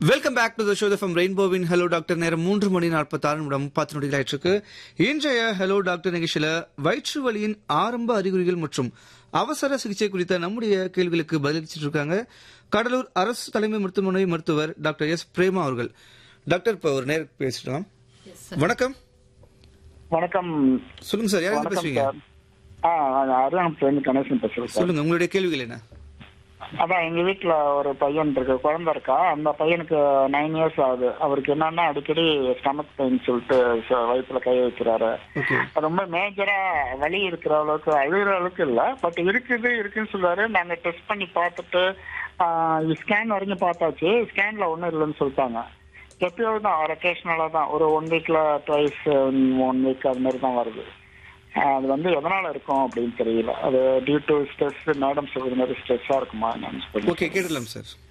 welcome back to the show from ரெயின்போவின் hello doctor நேரம் மூன்று மணி நாற்பத்தாறு நிமிடம் பத்து நொடிகள் ஆயிட்டிருக்கு இன்றைய ஹலோ டாக்டர் நிகழ்ச்சியில வயிற்று வலியின் ஆரம்ப அறிகுறிகள் மற்றும் அவசர சிகிச்சை குறித்த நம்முடைய கேள்விகளுக்கு பதிலளிச்சிட்டு இருக்காங்க கடலூர் அரசு தலைமை மருத்துவமனை மருத்துவர் டாக்டர் எஸ் பிரேமா அவர்கள் டாக்டர் இப்போ ஒரு நேரம் பேசிட்டோம் வணக்கம் வணக்கம் சொல்லுங்க சார் யாரும் வணக்கம் பேசுறீங்க சார் ஆ அருணாமத்துலேருந்து கணேசன் பேசுகிறேன் சார் சொல்லுங்க உங்களுடைய கேள்விகள் என்ன அதான் எங்க வீட்ல ஒரு பையன் இருக்கு குழந்தை இருக்கா அந்த பையனுக்கு நைன் இயர்ஸ் ஆகுது அவருக்கு என்னன்னா அடிக்கடி ஸ்டமக் பெயின் சொல்லிட்டு ச- வயித்துல கை வைக்கிறாரு ஓகே ரொம்ப மேஜரா வலி இருக்கிற அளவுக்கு அழுகிற அளவுக்கு இல்ல பட் இருக்குது இருக்குன்னு சொல்றாரு நாங்க டெஸ்ட் பண்ணி பார்த்துட்டு ஸ்கேன் வரைக்கும் பார்த்தாச்சு ஸ்கேன்ல ஒண்ணும் இல்லைன்னு சொல்லிட்டாங்க எப்பயாவது தான் ரொட்டேஷனலா தான் ஒரு ஒன் வீக்ல ட்வைஸ் ஒன் வீக் அது மாதிரி தான் வருது ஆஹ் அது வந்து எதனால இருக்கும் அப்படின்னு தெரியல அது டியூ டு ஸ்ட்ரெஸ் மேடம் சொல்ற மாதிரி ஸ்ட்ரெஸ்ஸா இருக்குமா என்னன்னு சொல்லி ஓகே கேட்டுடலாம் சார்